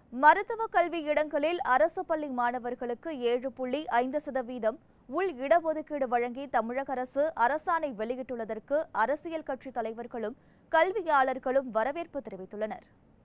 மருத்துவ கல்வி இடங்களில் அரசு பள்ளி மாணவர்களுக்கு ஏழு புள்ளி ஐந்து சதவீதம் உள் இடஒதுக்கீடு வழங்கி தமிழக அரசு அரசாணை வெளியிட்டுள்ளதற்கு அரசியல் கட்சி தலைவர்களும் கல்வியாளர்களும் வரவேற்பு தெரிவித்துள்ளனர்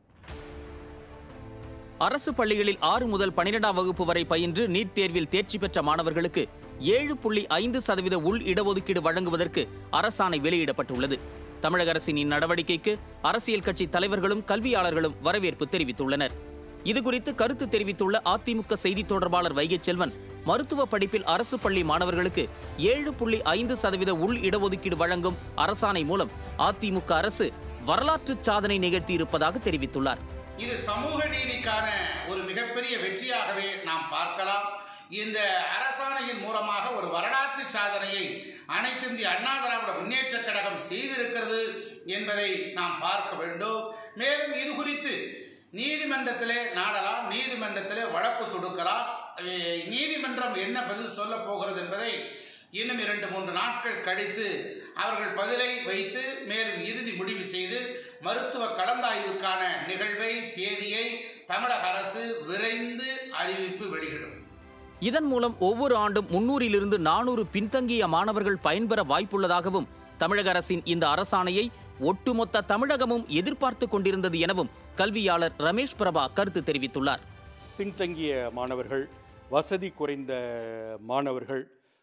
அரசு பள்ளிகளில் ஆறு முதல் பனிரெண்டாம் வகுப்பு வரை பயின்று நீட் தேர்வில் தேர்ச்சி பெற்ற மாணவர்களுக்கு ஏழு புள்ளி ஐந்து சதவீத உள் இடஒதுக்கீடு வழங்குவதற்கு அரசாணை வெளியிடப்பட்டுள்ளது தமிழக அரசின் இந்நடவடிக்கைக்கு அரசியல் கட்சி தலைவர்களும் கல்வியாளர்களும் வரவேற்பு தெரிவித்துள்ளனர் இதுகுறித்து கருத்து தெரிவித்துள்ள அதிமுக செய்தித் தொடர்பாளர் வைகை செல்வன் மருத்துவ படிப்பில் அரசு பள்ளி மாணவர்களுக்கு ஏழு புள்ளி ஐந்து சதவீத உள் இடஒதுக்கீடு வழங்கும் அரசாணை மூலம் அதிமுக அரசு வரலாற்று சாதனை நிகழ்த்தியிருப்பதாக தெரிவித்துள்ளார் இது சமூக நீதிக்கான ஒரு மிகப்பெரிய வெற்றியாகவே நாம் பார்க்கலாம் இந்த அரசாணையின் மூலமாக ஒரு வரலாற்று சாதனையை அனைத்து இந்திய அண்ணா திராவிட முன்னேற்ற கழகம் செய்திருக்கிறது என்பதை நாம் பார்க்க வேண்டும் மேலும் இது குறித்து நீதிமன்றத்திலே நாடலாம் நீதிமன்றத்திலே வழக்கு தொடுக்கலாம் அஹ் நீதிமன்றம் என்ன பதில் சொல்ல போகிறது என்பதை இன்னும் இரண்டு மூன்று நாட்கள் கழித்து அவர்கள் பதிலை வைத்து மேலும் இறுதி முடிவு செய்து மருத்துவ கலந்தாய்வுக்கான நிகழ்வை தேதியை தமிழக அரசு விரைந்து அறிவிப்பு வெளியிடும் இதன் மூலம் ஒவ்வொரு ஆண்டும் முன்னூறிலிருந்து நானூறு பின்தங்கிய மாணவர்கள் பயன்பெற வாய்ப்புள்ளதாகவும் தமிழக அரசின் இந்த அரசாணையை ஒட்டுமொத்த தமிழகமும் எதிர்பார்த்து கொண்டிருந்தது எனவும் கல்வியாளர் ரமேஷ் பிரபா கருத்து தெரிவித்துள்ளார் பின்தங்கிய மாணவர்கள் வசதி குறைந்த மாணவர்கள்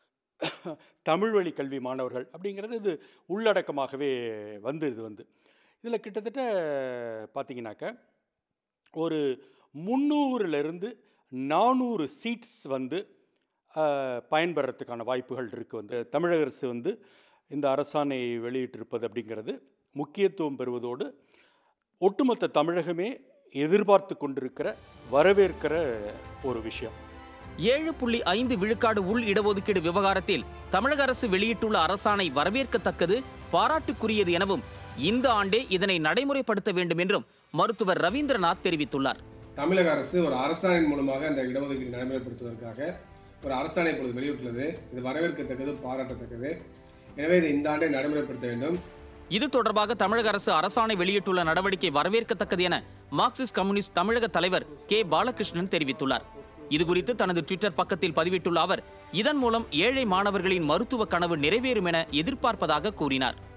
தமிழ் வழி கல்வி மாணவர்கள் அப்படிங்கிறது இது உள்ளடக்கமாகவே வந்து இது வந்து இதில் கிட்டத்தட்ட பார்த்தீங்கன்னாக்க ஒரு முந்நூறுலேருந்து நானூறு சீட்ஸ் வந்து அஹ், பயன்பெறத்துக்கான வாய்ப்புகள் இருக்குது வந்து தமிழக அரசு வந்து இந்த அரசாணை வெளியிட்டிருப்பது அப்படிங்கிறது முக்கியத்துவம் பெறுவதோடு ஒட்டுமொத்த தமிழகமே எதிர்பார்த்து கொண்டிருக்கிற வரவேற்கிற ஒரு விஷயம் ஏழு புள்ளி ஐந்து விழுக்காடு உள் இடஒதுக்கீடு விவகாரத்தில் தமிழக அரசு வெளியிட்டுள்ள அரசாணை வரவேற்கத்தக்கது பாராட்டுக்குரியது எனவும் இந்த ஆண்டே இதனை நடைமுறைப்படுத்த வேண்டும் என்றும் மருத்துவர் ரவீந்திரநாத் தெரிவித்துள்ளார் தமிழக அரசு ஒரு அரசாணையின் மூலமாக அந்த இடஒதுக்கீடு நடைமுறைப்படுத்துவதற்காக ஒரு அரசாணை இப்பொழுது வெளியிட்டுள்ளது இது வரவேற்கத்தக்கது பாராட்டத்தக்கது எனவே இதை இந்த ஆண்டை நடைமுறைப்படுத்த வேண்டும் இது தொடர்பாக தமிழக அரசு அரசாணை வெளியிட்டுள்ள நடவடிக்கை வரவேற்கத்தக்கது என மார்க்சிஸ்ட் கம்யூனிஸ்ட் தமிழக தலைவர் கே பாலகிருஷ்ணன் தெரிவித்துள்ளார் இதுகுறித்து தனது ட்விட்டர் பக்கத்தில் பதிவிட்டுள்ள அவர் இதன் மூலம் ஏழை மாணவர்களின் மருத்துவ கனவு நிறைவேறும் என எதிர்பார்ப்பதாக கூறினார்